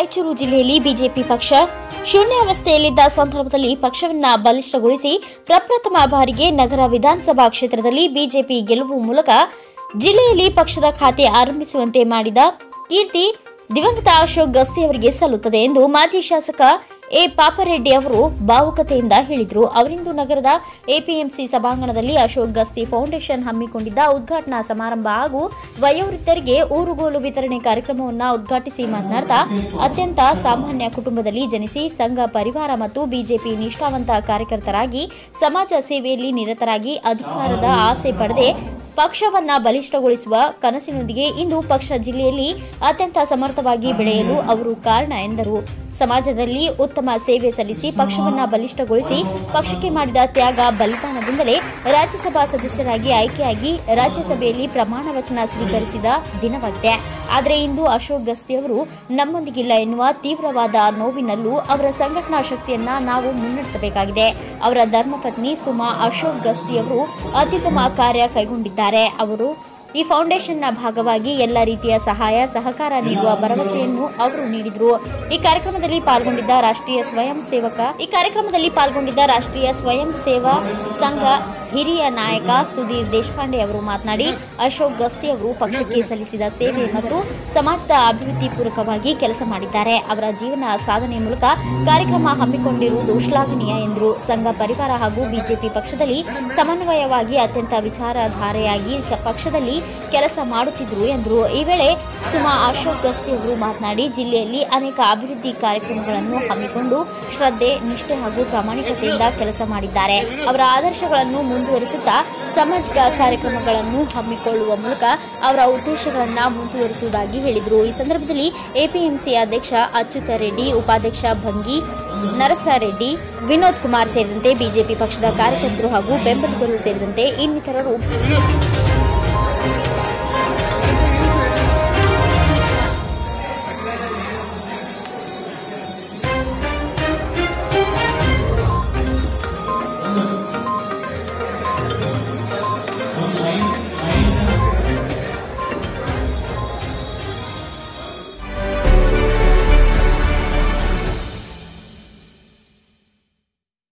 ರಾಯಚೂರು ಜಿಲ್ಲೆಯಲ್ಲಿ ಬಿಜೆಪಿ ಪಕ್ಷ ಶೂನ್ಯಾವಸ್ಥೆಯಲ್ಲಿದ್ದ ಸಂದರ್ಭದಲ್ಲಿ ಪಕ್ಷವನ್ನ ಬಲಿಷ್ಠಗೊಳಿಸಿ ಪ್ರಪ್ರಥಮ ಬಾರಿಗೆ ನಗರ ವಿಧಾನಸಭಾ ಕ್ಷೇತ್ರದಲ್ಲಿ ಬಿಜೆಪಿ ಗೆಲುವು ಮೂಲಕ ಜಿಲ್ಲೆಯಲ್ಲಿ ಪಕ್ಷದ ಖಾತೆ ಆರಂಭಿಸುವಂತೆ ಮಾಡಿದ ಕೀರ್ತಿ ದಿವಂಗತ ಅಶೋಕ್ ಗಸ್ತಿ ಅವರಿಗೆ ಸಲ್ಲುತ್ತದೆ ಎಂದು ಮಾಜಿ ಶಾಸಕ ಎ ಪಾಪರೆಡ್ಡಿ ಅವರು ಭಾವುಕತೆಯಿಂದ ಹೇಳಿದರು ಅವರಿಂದು ನಗರದ ಎಪಿಎಂಸಿ ಸಭಾಂಗಣದಲ್ಲಿ ಅಶೋಕ್ ಗಸ್ತಿ ಫೌಂಡೇಶನ್ ಹಮ್ಮಿಕೊಂಡಿದ್ದ ಉದ್ಘಾಟನಾ ಸಮಾರಂಭ ಹಾಗೂ ವಯೋವೃದ್ಧರಿಗೆ ಊರುಗೋಲು ವಿತರಣೆ ಕಾರ್ಯಕ್ರಮವನ್ನು ಉದ್ಘಾಟಿಸಿ ಮಾತನಾಡ್ತಾ ಅತ್ಯಂತ ಸಾಮಾನ್ಯ ಕುಟುಂಬದಲ್ಲಿ ಜನಿಸಿ ಸಂಘ ಪರಿವಾರ ಮತ್ತು ಬಿಜೆಪಿ ನಿಷ್ಠಾವಂತ ಕಾರ್ಯಕರ್ತರಾಗಿ ಸಮಾಜ ಸೇವೆಯಲ್ಲಿ ನಿರತರಾಗಿ ಅಧಿಕಾರದ ಆಸೆ ಪಡೆದೆ ಪಕ್ಷವನ್ನ ಬಲಿಷ್ಠಗೊಳಿಸುವ ಕನಸಿನೊಂದಿಗೆ ಇಂದು ಪಕ್ಷ ಜಿಲ್ಲೆಯಲ್ಲಿ ಅತ್ಯಂತ ಸಮರ್ಥವಾಗಿ ಬೆಳೆಯಲು ಅವರು ಕಾರಣ ಎಂದರು ಸಮಾಜದಲ್ಲಿ ಉತ್ತಮ ಸೇವೆ ಸಲ್ಲಿಸಿ ಪಕ್ಷವನ್ನ ಬಲಿಷ್ಠಗೊಳಿಸಿ ಪಕ್ಷಕ್ಕೆ ಮಾಡಿದ ತ್ಯಾಗ ಬಲಿದಾನದಿಂದಲೇ ರಾಜ್ಯಸಭಾ ಸದಸ್ಯರಾಗಿ ಆಯ್ಕೆಯಾಗಿ ರಾಜ್ಯಸಭೆಯಲ್ಲಿ ಪ್ರಮಾಣ ವಚನ ಸ್ವೀಕರಿಸಿದ ದಿನವಾಗಿದೆ ಆದರೆ ಇಂದು ಅಶೋಕ್ ಗಸ್ತಿ ಅವರು ನಮ್ಮೊಂದಿಗಿಲ್ಲ ಎನ್ನುವ ತೀವ್ರವಾದ ನೋವಿನಲ್ಲೂ ಅವರ ಸಂಘಟನಾ ಶಕ್ತಿಯನ್ನ ನಾವು ಮುನ್ನಡೆಸಬೇಕಾಗಿದೆ ಅವರ ಧರ್ಮಪತ್ನಿ ಸುಮಾ ಅಶೋಕ್ ಗಸ್ತಿ ಅವರು ಅತ್ಯುತ್ತಮ ಕಾರ್ಯ ಕೈಗೊಂಡಿದ್ದಾರೆ ಅವರು ಈ ಫೌಂಡೇಶನ್ನ ಭಾಗವಾಗಿ ಎಲ್ಲ ರೀತಿಯ ಸಹಾಯ ಸಹಕಾರ ನೀಡುವ ಭರವಸೆಯನ್ನು ಅವರು ನೀಡಿದರು ಈ ಕಾರ್ಯಕ್ರಮದಲ್ಲಿ ಪಾಲ್ಗೊಂಡಿದ್ದ ರಾಷ್ಟ್ರೀಯ ಸ್ವಯಂ ಸೇವಕ ಈ ಕಾರ್ಯಕ್ರಮದಲ್ಲಿ ಪಾಲ್ಗೊಂಡಿದ್ದ ರಾಷ್ಟ್ರೀಯ ಸ್ವಯಂ ಸೇವಾ ಸಂಘ ಹಿರಿಯ ನಾಯಕ ಸುಧೀರ್ ದೇಶಪಾಂಡೆ ಅವರು ಮಾತನಾಡಿ ಅಶೋಕ್ ಗಸ್ತಿ ಅವರು ಪಕ್ಷಕ್ಕೆ ಸಲ್ಲಿಸಿದ ಸೇವೆ ಮತ್ತು ಸಮಾಜದ ಅಭಿವೃದ್ಧಿ ಪೂರಕವಾಗಿ ಕೆಲಸ ಮಾಡಿದ್ದಾರೆ ಅವರ ಜೀವನ ಸಾಧನೆ ಮೂಲಕ ಕಾರ್ಯಕ್ರಮ ಹಮ್ಮಿಕೊಂಡಿರುವುದು ಶ್ಲಾಘನೀಯ ಎಂದರು ಸಂಘ ಪರಿವಾರ ಹಾಗೂ ಬಿಜೆಪಿ ಪಕ್ಷದಲ್ಲಿ ಸಮನ್ವಯವಾಗಿ ಅತ್ಯಂತ ವಿಚಾರಧಾರೆಯಾಗಿ ಕ- ಪಕ್ಷದಲ್ಲಿ ಕೆಲಸ ಮಾಡುತ್ತಿದ್ದರು ಎಂದರು ಈ ವೇಳೆ ಸುಮಾ ಅಶೋಕ್ ಗಸ್ತಿ ಅವರು ಮಾತನಾಡಿ ಜಿಲ್ಲೆಯಲ್ಲಿ ಅನೇಕ ಅಭಿವೃದ್ಧಿ ಕಾರ್ಯಕ್ರಮಗಳನ್ನು ಹಮ್ಮಿಕೊಂಡು ಶ್ರದ್ಧೆ ನಿಷ್ಠೆ ಹಾಗೂ ಪ್ರಾಮಾಣಿಕತೆಯಿಂದ ಕೆಲಸ ಮಾಡಿದ್ದಾರೆ ಅವರ ಆದರ್ಶಗಳನ್ನು ಮುಂದುವರಿಸುತ್ತಾ ಸಾಮಾಜಿಕ ಕಾರ್ಯಕ್ರಮಗಳನ್ನು ಹಮ್ಮಿಕೊಳ್ಳುವ ಮೂಲಕ ಅವರ ಉದ್ದೇಶಗಳನ್ನು ಮುಂದುವರಿಸುವುದಾಗಿ ಹೇಳಿದರು ಈ ಸಂದರ್ಭದಲ್ಲಿ ಎಪಿಎಂಸಿ ಅಧ್ಯಕ್ಷ ಅಚ್ಯುತ ರೆಡ್ಡಿ ಉಪಾಧ್ಯಕ್ಷ ಭಂಗಿ ನರಸರೆಡ್ಡಿ ವಿನೋದ್ ಕುಮಾರ್ ಸೇರಿದಂತೆ ಬಿಜೆಪಿ ಪಕ್ಷದ ಕಾರ್ಯಕರ್ತರು ಹಾಗೂ ಬೆಂಬಲಿಗರು ಸೇರಿದಂತೆ ಇನ್ನಿತರರು